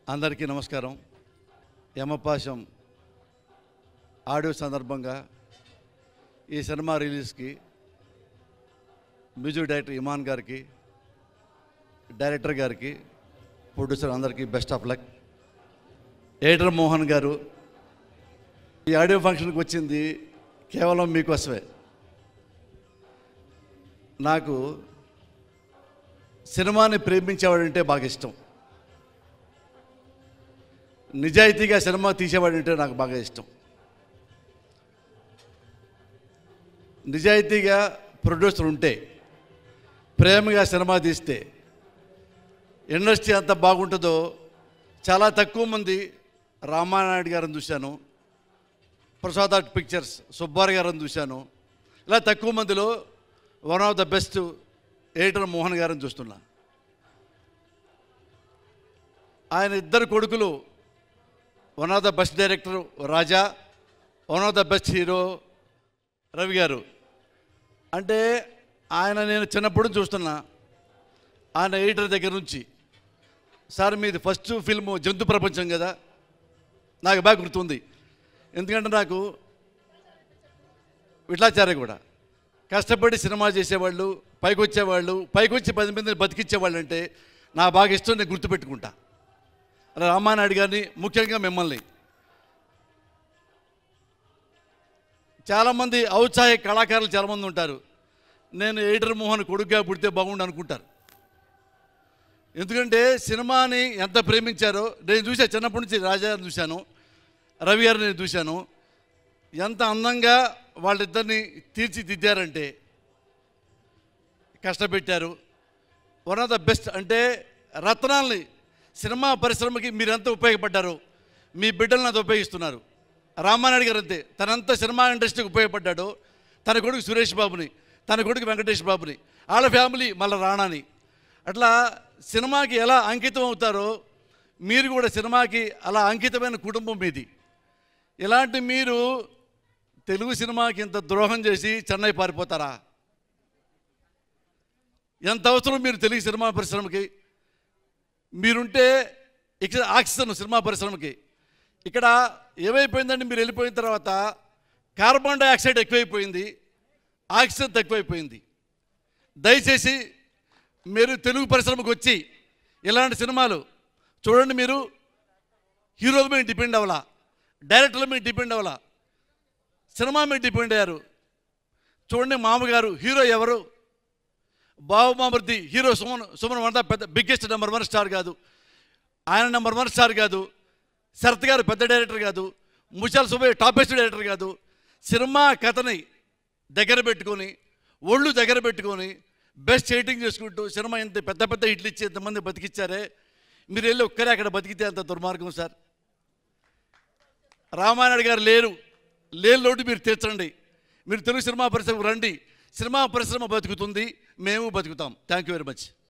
అందరికీ నమస్కారం యమపాశం ఆడియో సందర్భంగా ఈ సినిమా రిలీజ్కి మ్యూజిక్ డైరెక్టర్ ఇమాన్ గారికి డైరెక్టర్ గారికి ప్రొడ్యూసర్ అందరికీ best of luck editor Mohan గారు ఈ ఆడియో ఫంక్షన్కి వచ్చింది కేవలం మీకోసమే నాకు సినిమాని ప్రేమించేవాడంటే బాగా ఇష్టం నిజాయితీగా సినిమా తీసేవాడంటే నాకు బాగా ఇష్టం నిజాయితీగా ప్రొడ్యూసర్ ఉంటే ప్రేమగా సినిమా తీస్తే ఇండస్ట్రీ ఎంత బాగుంటుందో చాలా తక్కువ మంది రామానాయుడు గారిని చూశాను ప్రసాద్ ఆర్ట్ పిక్చర్స్ సుబ్బారావు గారిని చూశాను ఇలా తక్కువ మందిలో one of the best editor Mohan గారిని చూస్తున్నా ఆయన ఇద్దరు కొడుకులు one of the best director Raja one of the best hero Ravi గారు అంటే ఆయన నేను చిన్నప్పుడు చూస్తున్నా ఆయన ఎడిటర్ దగ్గర నుంచి సార్ మీది ఫస్ట్ ఫిల్మ్ జంతు ప్రపంచం కదా నాకు బాగా గుర్తుంది ఎందుకంటే నాకు విట్లాచార్య కూడా కష్టపడి సినిమా చేసేవాళ్ళు పైకి వచ్చేవాళ్ళు పైకి వచ్చి పది మందిని బతికించేవాళ్ళు అంటే నా బాగా ఇష్టం నేను గుర్తుపెట్టుకుంటా అలా రామానాయుడు గారిని ముఖ్యంగా మిమ్మల్ని చాలామంది ఔత్సాహిక కళాకారులు చాలామంది ఉంటారు నేను ఎయిటర్ మోహన్ కొడుకుగా పుడితే బాగుండు అనుకుంటారు ఎందుకంటే సినిమాని ఎంత ప్రేమించారో నేను చూసా చిన్నప్పటి నుంచి రాజాని చూశాను రవి గారిని నేను చూశాను ఎంత అందంగా వాళ్ళిద్దరిని తీర్చిదిద్దారంటే కష్టపెట్టారు వన్ ఆఫ్ ద బెస్ట్ అంటే రత్నాల్ని సినిమా పరిశ్రమకి మీరెంత ఉపయోగపడ్డారు మీ బిడ్డలను అది ఉపయోగిస్తున్నారు రామానాయుడు గారు అంతే తనంత సినిమా ఇండస్ట్రీకి ఉపయోగపడ్డాడు తన కొడుకు సురేష్ బాబుని తన కొడుకు వెంకటేష్ బాబుని వాళ్ళ ఫ్యామిలీ మళ్ళీ రాణాని అట్లా సినిమాకి ఎలా అంకితం అవుతారో మీరు కూడా సినిమాకి అలా అంకితమైన కుటుంబం మీది ఇలాంటి మీరు తెలుగు సినిమాకి ఇంత ద్రోహం చేసి చెన్నై పారిపోతారా ఎంత అవసరం మీరు తెలుగు సినిమా పరిశ్రమకి మీరుంటే ఇక్కడ ఆక్సిజన్ సినిమా పరిశ్రమకి ఇక్కడ ఏమైపోయిందంటే మీరు వెళ్ళిపోయిన తర్వాత కార్బన్ డైఆక్సైడ్ ఎక్కువైపోయింది ఆక్సిజన్ తక్కువైపోయింది దయచేసి మీరు తెలుగు పరిశ్రమకు వచ్చి ఇలాంటి సినిమాలు చూడండి మీరు హీరోల మీద డిపెండ్ అవ్వాలా డైరెక్టర్ల మీద డిపెండ్ అవ్వాలా సినిమా మీద డిపెండ్ అయ్యారు చూడండి మామగారు హీరో ఎవరు బాబు మామూర్తి హీరో సుమన్ సుమన్ అంతా పెద్ద బిగ్గెస్ట్ నెంబర్ వన్ స్టార్ కాదు ఆయన నెంబర్ వన్ స్టార్ కాదు శరత్ గారు పెద్ద డైరెక్టర్ కాదు ముషాల్ సుబ్బయ్య టాపెస్ట్ డైరెక్టర్ కాదు సినిమా కథని దగ్గర పెట్టుకొని ఒళ్ళు దగ్గర పెట్టుకొని బెస్ట్ ఎడిటింగ్ చేసుకుంటూ సినిమా ఇంత పెద్ద పెద్ద హిట్లు ఇచ్చి ఇంతమంది బతికిచ్చారే మీరు వెళ్ళి ఒక్కరే అక్కడ బతికితే అంత దుర్మార్గం సార్ రామానాయుడు గారు లేరు లేని లోటు మీరు తీర్చండి మీరు తెలుగు సినిమా పరిశ్రమకు రండి సినిమా పరిశ్రమ బతుకుతుంది మేము బతుకుతాం థ్యాంక్ యూ వెరీ మచ్